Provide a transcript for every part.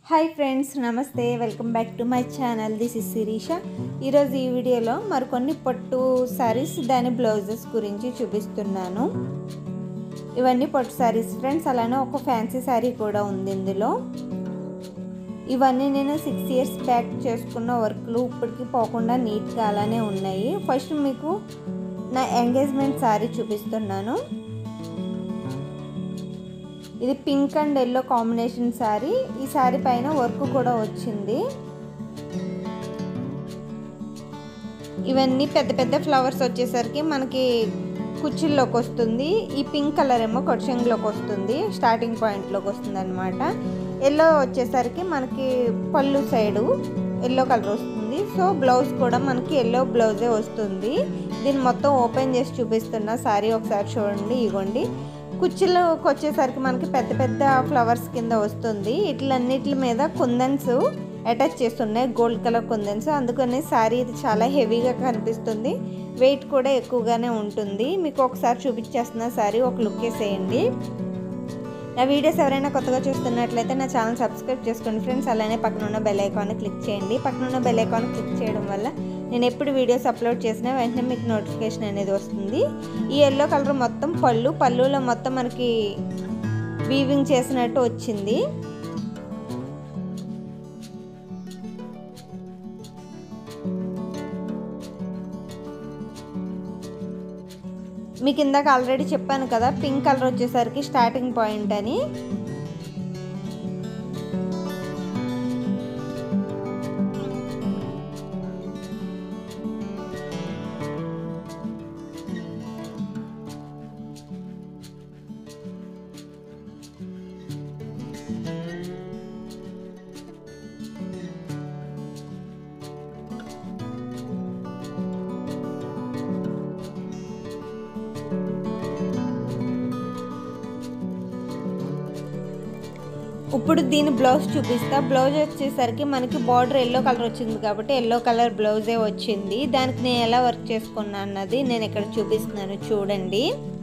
hi friends నమస్తే welcome back to my channel this is Sirisha ఈరోజు ఈ వీడియోలో మరికొన్ని పట్టు శారీస్ దాని బ్లౌజెస్ గురించి చూపిస్తున్నాను ఇవన్నీ పట్టు శారీస్ ఫ్రెండ్స్ అలానే ఒక ఫ్యాన్సీ శారీ కూడా ఉంది ఇందులో ఇవన్నీ నేను సిక్స్ ఇయర్స్ బ్యాక్ చేసుకున్న వర్క్లు ఇప్పటికి పోకుండా నీట్గా అలానే ఉన్నాయి ఫస్ట్ మీకు నా ఎంగేజ్మెంట్ శారీ చూపిస్తున్నాను ఇది pink and yellow combination sari ఈ శారీ పైన వర్క్ కూడా వచ్చింది ఇవన్నీ పెద్ద పెద్ద ఫ్లవర్స్ వచ్చేసరికి మనకి కుర్చీల్లోకి వస్తుంది ఈ పింక్ కలర్ ఏమో కొచ్చంగ్లోకి వస్తుంది స్టార్టింగ్ పాయింట్లోకి వస్తుంది అనమాట ఎల్లో వచ్చేసరికి మనకి పళ్ళు సైడు ఎల్లో కలర్ వస్తుంది సో బ్లౌజ్ కూడా మనకి ఎల్లో బ్లౌజే వస్తుంది దీన్ని మొత్తం ఓపెన్ చేసి చూపిస్తున్న శారీ ఒకసారి చూడండి ఇగోండి కుర్చీలోకి వచ్చేసరికి మనకి పెద్ద పెద్ద ఫ్లవర్స్ కింద వస్తుంది ఇట్లన్నిటి మీద కుందన్స్ అటాచ్ చేస్తున్నాయి గోల్డ్ కలర్ కుందన్స్ అందుకని శారీ ఇది చాలా హెవీగా కనిపిస్తుంది వెయిట్ కూడా ఎక్కువగానే ఉంటుంది మీకు ఒకసారి చూపించేస్తున్న శారీ ఒక లుక్ వేసేయండి నా వీడియోస్ ఎవరైనా కొత్తగా చూస్తున్నట్లయితే నా ఛానల్ సబ్స్క్రైబ్ చేసుకోండి ఫ్రెండ్స్ అలానే పక్కన ఉన్న బెల్ ఐకాన్ క్లిక్ చేయండి పక్కన ఉన్న బెల్ ఐకాన్ క్లిక్ చేయడం వల్ల నేను ఎప్పుడు వీడియోస్ అప్లోడ్ చేసినా వెంటనే మీకు నోటిఫికేషన్ అనేది వస్తుంది ఈ ఎల్లో కలర్ మొత్తం పళ్ళు పళ్ళులో మొత్తం మనకి వీవింగ్ చేసినట్టు వచ్చింది మీకు ఇందాక ఆల్రెడీ చెప్పాను కదా పింక్ కలర్ వచ్చేసరికి స్టార్టింగ్ పాయింట్ అని ఇప్పుడు దీని బ్లౌజ్ చూపిస్తా బ్లౌజ్ వచ్చేసరికి మనకి బార్డర్ ఎల్లో కలర్ వచ్చింది కాబట్టి ఎల్లో కలర్ బ్లౌజే వచ్చింది దానికి నేను ఎలా వర్క్ చేసుకున్నా అన్నది నేను ఇక్కడ చూపిస్తున్నాను చూడండి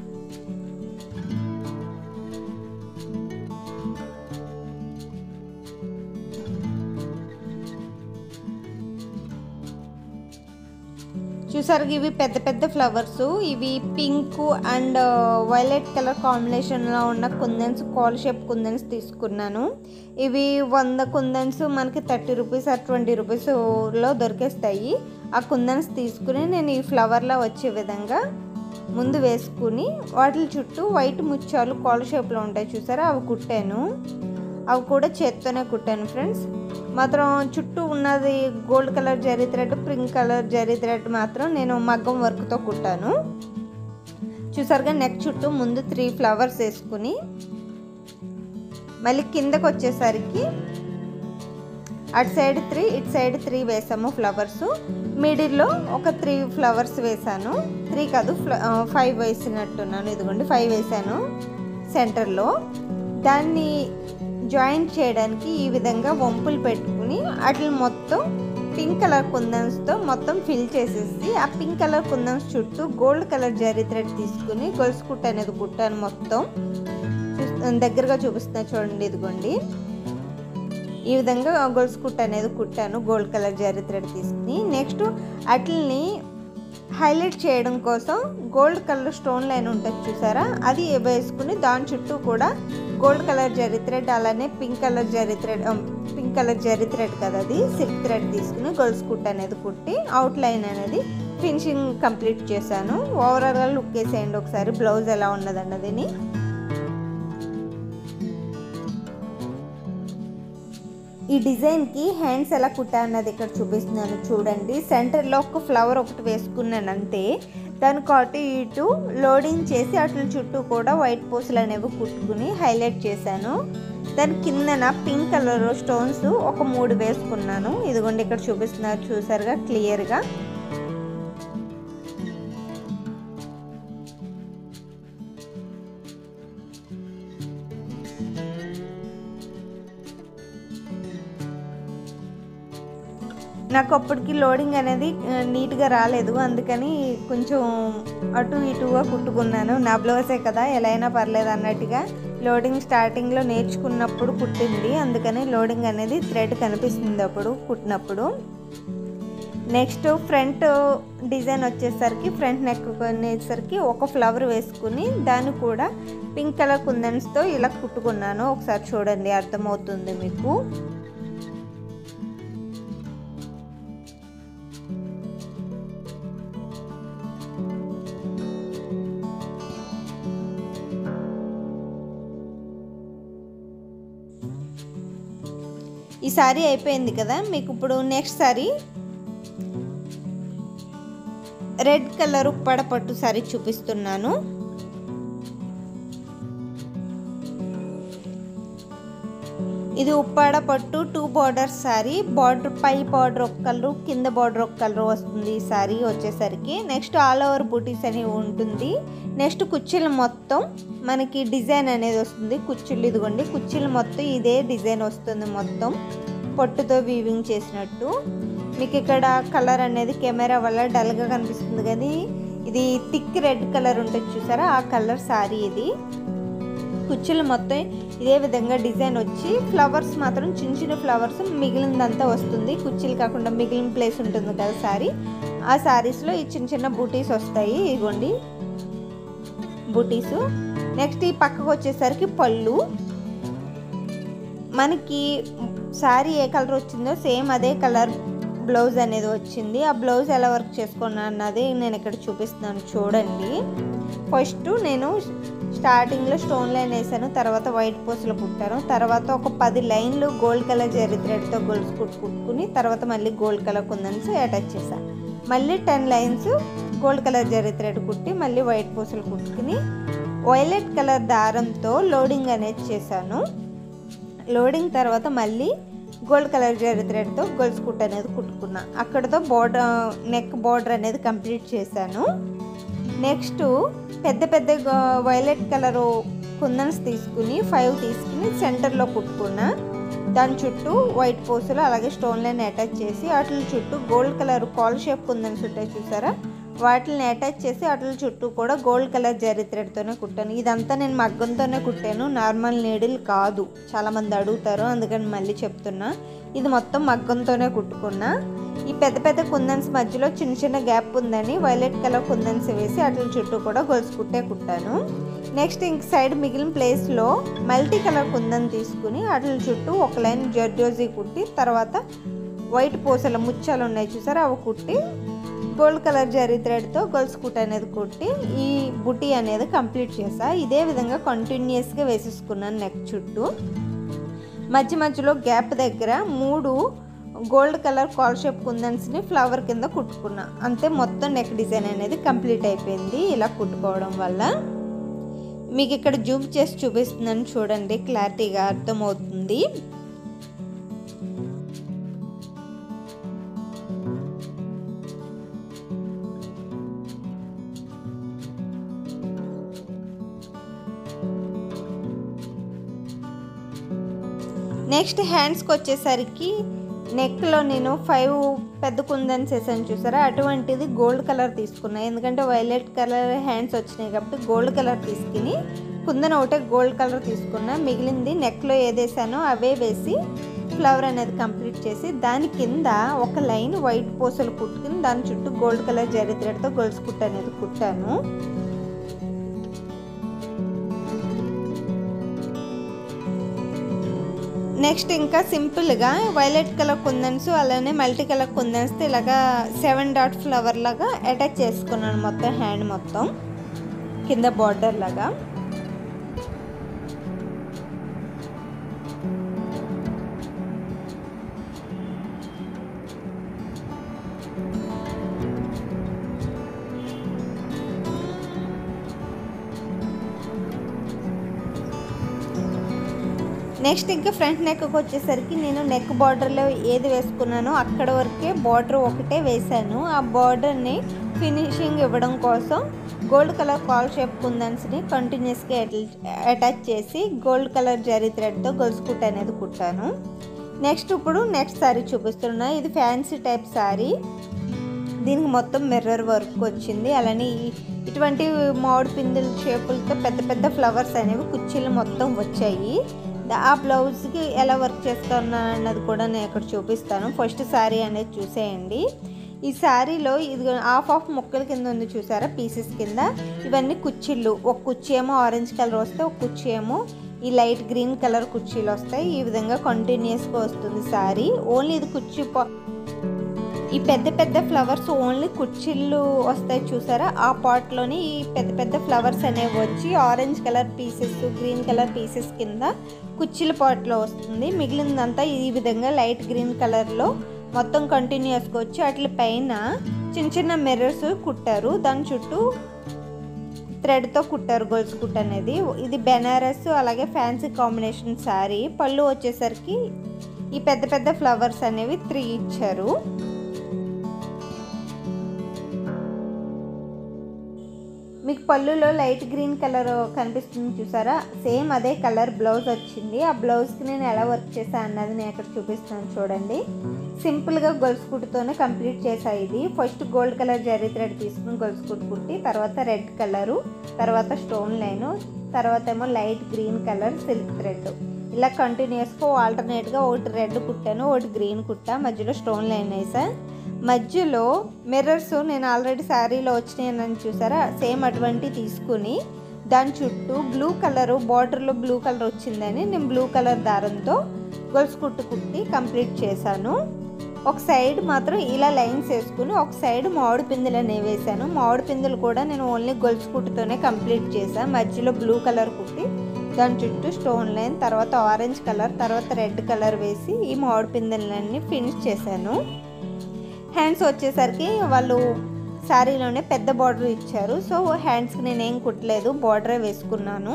చూసారు ఇవి పెద్ద పెద్ద ఫ్లవర్స్ ఇవి పింక్ అండ్ వైలెట్ కలర్ కాంబినేషన్లో ఉన్న కుందన్స్ కాల్ షేప్ కుందన్స్ తీసుకున్నాను ఇవి వంద కుందన్స్ మనకి థర్టీ రూపీస్ ఆర్ ట్వంటీ రూపీస్లో దొరికేస్తాయి ఆ కుందన్స్ తీసుకుని నేను ఈ ఫ్లవర్లో వచ్చే విధంగా ముందు వేసుకుని వాటి చుట్టూ వైట్ ముత్యాలు కాల్ షేప్లో ఉంటాయి చూసారా అవి కుట్టాను అవి కూడా చేత్తోనే కుట్టాను ఫ్రెండ్స్ మాత్రం చుట్టూ ఉన్నది gold colour zari thread pink colour zari thread మాత్రం నేను మగ్గం వర్క్తో కుట్టాను చూసారుగా నెక్ చుట్టూ ముందు త్రీ ఫ్లవర్స్ వేసుకుని మళ్ళీ కిందకు వచ్చేసరికి అటు సైడ్ త్రీ ఇటు సైడ్ త్రీ వేసాము ఫ్లవర్స్ మిడిల్లో ఒక త్రీ ఫ్లవర్స్ వేసాను త్రీ కాదు ఫైవ్ వేసినట్టున్నాను ఇదిగోండి ఫైవ్ వేసాను సెంటర్లో దాన్ని జాయింట్ చేయడానికి ఈ విధంగా వంపులు పెట్టుకుని వాటిని మొత్తం పింక్ కలర్ కుందన్స్తో మొత్తం ఫిల్ చేసేసి ఆ పింక్ కలర్ కుందన్స్ చుట్టూ గోల్డ్ కలర్ జరీ థ్రెడ్ తీసుకుని గొలుసు కుట్ట అనేది కుట్టాను మొత్తం దగ్గరగా చూపిస్తున్నా చూడండి ఇదిగోండి ఈ విధంగా గొలుసు కుట్ట అనేది కుట్టాను గోల్డ్ కలర్ జరీ థ్రెడ్ తీసుకుని నెక్స్ట్ వాటిని హైలైట్ చేయడం కోసం గోల్డ్ కలర్ స్టోన్ లైన్ ఉంటుంది చూసారా అది వేసుకుని దాని చుట్టూ కూడా గోల్డ్ కలర్ జరీ థ్రెడ్ అలానే pink colour zari thread pink colour zari thread కదా అది సిల్క్ థ్రెడ్ తీసుకుని గొలుసు కుట్ట అనేది కుట్టి అవుట్ లైన్ అనేది ఫినిషింగ్ కంప్లీట్ చేశాను ఓవరాల్గా లుక్ వేసేయండి ఒకసారి బ్లౌజ్ ఎలా ఉన్నదన్నదిని ఈ డిజైన్కి హ్యాండ్స్ ఎలా కుట్టా అన్నది ఇక్కడ చూపిస్తున్నాను చూడండి సెంటర్లో ఒక ఫ్లవర్ ఒకటి వేసుకున్నాను అంతే దానికి అటు ఇటు లోడింగ్ చేసి అట్ల చుట్టూ కూడా వైట్ పూసలు అనేవి కుట్టుకుని హైలైట్ చేశాను దాని కిందన పింక్ కలర్ స్టోన్స్ ఒక మూడు వేసుకున్నాను ఇదిగోండి ఇక్కడ చూపిస్తున్నారు చూసారుగా క్లియర్గా నాకు అప్పటికి లోడింగ్ అనేది నీట్గా రాలేదు అందుకని కొంచెం అటు ఇటుగా కుట్టుకున్నాను నా బ్లౌజే కదా ఎలా అయినా పర్లేదు అన్నట్టుగా లోడింగ్ స్టార్టింగ్లో నేర్చుకున్నప్పుడు కుట్టింది అందుకని లోడింగ్ అనేది థ్రెడ్ కనిపిస్తుంది అప్పుడు కుట్టినప్పుడు నెక్స్ట్ ఫ్రంట్ డిజైన్ వచ్చేసరికి ఫ్రంట్ నెక్ కొనేసరికి ఒక ఫ్లవర్ వేసుకుని దాన్ని కూడా పింక్ కలర్ కుందన్స్తో ఇలా కుట్టుకున్నాను ఒకసారి చూడండి అర్థమవుతుంది మీకు ఈ సారీ అయిపోయింది కదా మీకు ఇప్పుడు next sari red colour Uppada పట్టు సారీ చూపిస్తున్నాను ఇది ఉప్పాడ పట్టు టూ బార్డర్ సారీ బార్డర్ పై బార్డర్ ఒక కలరు కింద బార్డర్ ఒక కలర్ వస్తుంది ఈ సారీ వచ్చేసరికి నెక్స్ట్ ఆల్ ఓవర్ బూటీస్ అని ఉంటుంది నెక్స్ట్ కుర్చీలు మొత్తం మనకి డిజైన్ అనేది వస్తుంది కుర్చీలు ఇదిగోండి కుర్చీలు మొత్తం ఇదే డిజైన్ వస్తుంది మొత్తం పొట్టుతో వీవింగ్ చేసినట్టు మీకు ఇక్కడ కలర్ అనేది కెమెరా వల్ల డల్గా కనిపిస్తుంది కానీ ఇది థిక్ రెడ్ కలర్ ఉంటుంది చూసారా ఆ కలర్ సారీ ఇది కుర్చీలు మొత్తం ఇదే విధంగా డిజైన్ వచ్చి ఫ్లవర్స్ మాత్రం చిన్న చిన్న ఫ్లవర్స్ మిగిలిందంతా వస్తుంది కుర్చీలు కాకుండా మిగిలిన ప్లేస్ ఉంటుంది కదా సారీ ఆ సారీస్లో ఈ చిన్న చిన్న బూటీస్ వస్తాయి ఇదిగోండి బూటీస్ నెక్స్ట్ ఈ పక్కకు వచ్చేసరికి పళ్ళు మనకి శారీ ఏ కలర్ వచ్చిందో సేమ్ అదే కలర్ బ్లౌజ్ అనేది వచ్చింది ఆ బ్లౌజ్ ఎలా వర్క్ చేసుకున్నా అన్నది నేను ఇక్కడ చూపిస్తున్నాను చూడండి ఫస్ట్ నేను స్టార్టింగ్లో స్టోన్ లైన్ వేసాను తర్వాత వైట్ పోస్లో కుట్టాను తర్వాత ఒక పది లైన్లు గోల్డ్ కలర్ జరీ థ్రెడ్తో గోల్డ్స్ కుట్టు కుట్టుకుని తర్వాత మళ్ళీ గోల్డ్ కలర్ కుందన్స్ అటాచ్ చేశాను మళ్ళీ ten lines gold colour zari thread కుట్టి మళ్ళీ వైట్ పూసలు కుట్టుకుని వైలెట్ కలర్ దారంతో లోడింగ్ అనేది చేశాను లోడింగ్ తర్వాత మళ్ళీ గోల్డ్ కలర్ జరీ థ్రెడ్తో గోల్డ్స్ కుట్ అనేది కుట్టుకున్నా అక్కడతో బోర్డర్ నెక్ బోర్డర్ అనేది కంప్లీట్ చేశాను నెక్స్ట్ పెద్ద పెద్ద వైలెట్ కలరు కుందన్స్ తీసుకుని ఫైవ్ తీసుకుని సెంటర్లో కుట్టుకున్నా దాని చుట్టూ వైట్ పోసులు అలాగే స్టోన్ లైన్ అటాచ్ చేసి వాటి చుట్టూ గోల్డ్ కలర్ కాల్ షేప్ కుందన్స్ ఉంటాయి చూసారా వాటిని అటాచ్ చేసి వాటి చుట్టూ కూడా గోల్డ్ కలర్ జరీ థ్రెడ్తోనే కుట్టాను ఇదంతా నేను మగ్గంతోనే కుట్టాను నార్మల్ నీడిల్ కాదు చాలామంది అడుగుతారు అందుకని మళ్ళీ చెప్తున్నా ఇది మొత్తం మగ్గంతోనే కుట్టుకున్నా ఈ పెద్ద పెద్ద కుందన్స్ మధ్యలో చిన్న చిన్న గ్యాప్ ఉందని వైలెట్ కలర్ కుందన్స్ వేసి వాటి చుట్టూ కూడా గొలుసు కుట్టే కుట్టాను నెక్స్ట్ ఇంక సైడ్ మిగిలిన ప్లేస్లో మల్టీ కలర్ కుందన్ తీసుకుని వాటి చుట్టూ ఒక లైన్ జర్జోజీ కుట్టి తర్వాత వైట్ పూసల ముత్యాలు ఉన్నాయి చూసారా అవి కుట్టి గోల్డ్ కలర్ జరీ థ్రెడ్తో గొలుసు కుట్ అనేది కుట్టి ఈ బుటీ అనేది కంప్లీట్ చేసా ఇదే విధంగా కంటిన్యూస్గా వేసేసుకున్నాను నెక్ చుట్టూ మధ్య మధ్యలో గ్యాప్ దగ్గర మూడు గోల్డ్ కలర్ కాల్ షేప్ కుందన్స్ని ఫ్లవర్ కింద కుట్టుకున్నా అంతే మొత్తం నెక్ డిజైన్ అనేది కంప్లీట్ అయిపోయింది ఇలా కుట్టుకోవడం వల్ల మీకు ఇక్కడ జూమ్ చేసి చూపిస్తున్నాను చూడండి క్లారిటీగా అర్థమవుతుంది నెక్స్ట్ హ్యాండ్స్కి వచ్చేసరికి నెక్లో నేను ఫైవ్ పెద్ద కుందన్స్ వేసాను చూసారా అటువంటిది గోల్డ్ కలర్ తీసుకున్నా ఎందుకంటే వైలెట్ కలర్ హ్యాండ్స్ వచ్చినాయి కాబట్టి గోల్డ్ కలర్ తీసుకుని కుందన ఒకటే గోల్డ్ కలర్ తీసుకున్నా మిగిలింది నెక్లో ఏదేసానో అవే వేసి ఫ్లవర్ అనేది కంప్లీట్ చేసి దాని కింద ఒక లైన్ వైట్ పూసలు కుట్టుకుని దాని చుట్టూ గోల్డ్ కలర్ జరీ థ్రెడ్తో గోల్డ్స్ కుట్ అనేది కుట్టాను నెక్స్ట్ ఇంకా సింపుల్గా వైలెట్ కలర్ కుందన్స్ అలానే మల్టీ కలర్ కుందన్స్ ఇలాగా సెవెన్ డాట్ ఫ్లవర్ లాగా అటాచ్ చేసుకున్నాను మొత్తం హ్యాండ్ మొత్తం కింద బార్డర్ లాగా నెక్స్ట్ ఇంకా ఫ్రంట్ నెక్కి వచ్చేసరికి నేను నెక్ బార్డర్లో ఏది వేసుకున్నానో అక్కడ వరకే బార్డర్ ఒకటే వేశాను ఆ బార్డర్ని ఫినిషింగ్ ఇవ్వడం కోసం గోల్డ్ కలర్ కాల్ షేప్ కుందన్స్ని కంటిన్యూస్గా అటాచ్ చేసి గోల్డ్ కలర్ జరీ థ్రెడ్తో గొలుసు కుట్ అనేది కుట్టాను నెక్స్ట్ ఇప్పుడు నెక్స్ట్ శారీ చూపిస్తున్నా ఇది ఫ్యాన్సీ టైప్ శారీ దీనికి మొత్తం మిర్రర్ వర్క్ వచ్చింది అలానే ఈ ఇటువంటి మామిడి పిందుల షేపులతో పెద్ద పెద్ద ఫ్లవర్స్ అనేవి కుర్చీలు మొత్తం వచ్చాయి ద- ఆ బ్లౌజ్కి ఎలా వర్క్ చేస్తున్నా అన్నది కూడా నేను ఇక్కడ చూపిస్తాను ఫస్ట్ శారీ అనేది చూసేయండి ఈ శారీలో ఇది హాఫ్ ఆఫ్ ముక్కల కింద ఉంది చూసారా పీసెస్ కింద ఇవన్నీ కుర్చీలు ఒక కుర్చీ ఏమో ఆరెంజ్ కలర్ వస్తే ఒక కుర్చీ ఏమో ఈ లైట్ గ్రీన్ కలర్ కుర్చీలు వస్తాయి ఈ విధంగా కంటిన్యూస్గా వస్తుంది శారీ ఓన్లీ ఇది కుర్చీ పా- ఈ పెద్ద పెద్ద ఫ్లవర్స్ ఓన్లీ కుర్చీలు వస్తాయి చూసారా ఆ పాట్లోని ఈ పెద్ద పెద్ద ఫ్లవర్స్ అనేవి వచ్చి orange colour pieces green colour pieces కింద కుర్చీల పాట్లో వస్తుంది మిగిలిందంతా ఈ విధంగా లైట్ గ్రీన్ కలర్లో మొత్తం కంటిన్యూస్గా వచ్చి వాటి పైన చిన్న చిన్న మిర్రర్స్ కుట్టారు దాని చుట్టూ థ్రెడ్తో కుట్టారు గొలుసు కుట్ట అనేది ఇది బెనారస్ అలాగే ఫ్యాన్సీ కాంబినేషన్ శారీ పళ్ళు వచ్చేసరికి ఈ పెద్ద పెద్ద ఫ్లవర్స్ అనేవి త్రీ ఇచ్చారు మీకు పళ్ళులో లైట్ గ్రీన్ కలర్ కనిపిస్తుంది చూసారా సేమ్ అదే కలర్ బ్లౌజ్ వచ్చింది ఆ బ్లౌజ్కి నేను ఎలా వర్క్ చేశాను అన్నది నేను ఇక్కడ చూపిస్తాను చూడండి సింపుల్గా గొలుసు కుట్టుతోనే కంప్లీట్ చేసా ఇది first gold colour zari thread తీసుకుని గొలుసు కుట్టు కుట్టి తర్వాత రెడ్ కలరు తర్వాత స్టోన్ లైను తర్వాత ఏమో light green colour silk thread ఇలా కంటిన్యూస్గా ఆల్టర్నేట్గా ఒకటి రెడ్ కుట్టాను ఒకటి గ్రీన్ కుట్టా మధ్యలో స్టోన్ లైన్ వేసా మధ్యలో మిర్రర్స్ నేను ఆల్రెడీ శారీలో వచ్చినాయని చూసారా సేమ్ అటువంటి తీసుకుని దాని చుట్టూ బ్లూ కలర్ బార్డర్లో బ్లూ కలర్ వచ్చిందని నేను బ్లూ కలర్ దారంతో గొలుసు కుట్టు కుట్టి కంప్లీట్ చేశాను ఒక సైడ్ మాత్రం ఇలా లైన్స్ వేసుకుని ఒక సైడ్ మామిడి పిందులు అనేవి వేసాను మామిడి పిందులు కూడా నేను ఓన్లీ గొలుసు కుట్టుతోనే కంప్లీట్ చేశాను మధ్యలో బ్లూ కలర్ కుట్టి దాని చుట్టూ స్టోన్ లైన్ తర్వాత ఆరెంజ్ కలర్ తర్వాత రెడ్ కలర్ వేసి ఈ మామిడి పిందెలన్నీ ఫినిష్ చేశాను హ్యాండ్స్ వచ్చేసరికి వాళ్ళు శారీలోనే పెద్ద బార్డర్ ఇచ్చారు సో హ్యాండ్స్కి నేనేం కుట్టలేదు బార్డరే వేసుకున్నాను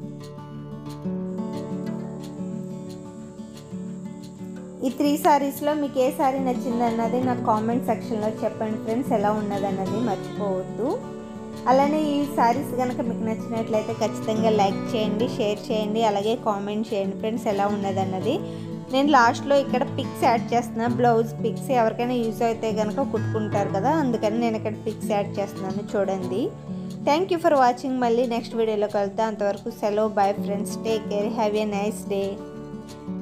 ఈ త్రీ శారీస్లో మీకు ఏ శారీ నచ్చింది అన్నది నాకు కామెంట్ సెక్షన్లో చెప్పండి ఫ్రెండ్స్ ఎలా ఉన్నదన్నది మర్చిపోవద్దు అలానే ఈ శారీస్ కనుక మీకు నచ్చినట్లయితే ఖచ్చితంగా లైక్ చేయండి షేర్ చేయండి అలాగే కామెంట్ చేయండి ఫ్రెండ్స్ ఎలా ఉన్నదన్నది నేను లాస్ట్లో ఇక్కడ పిక్స్ యాడ్ చేస్తున్నా బ్లౌజ్ పిక్స్ ఎవరికైనా యూజ్ అయితే కనుక కుట్టుకుంటారు కదా అందుకని నేను ఇక్కడ పిక్స్ యాడ్ చేస్తున్నాను చూడండి థ్యాంక్ యూ ఫర్ వాచింగ్ మళ్ళీ నెక్స్ట్ వీడియోలో కలుద్దాం అంతవరకు సెలవు bye friends take care have a nice day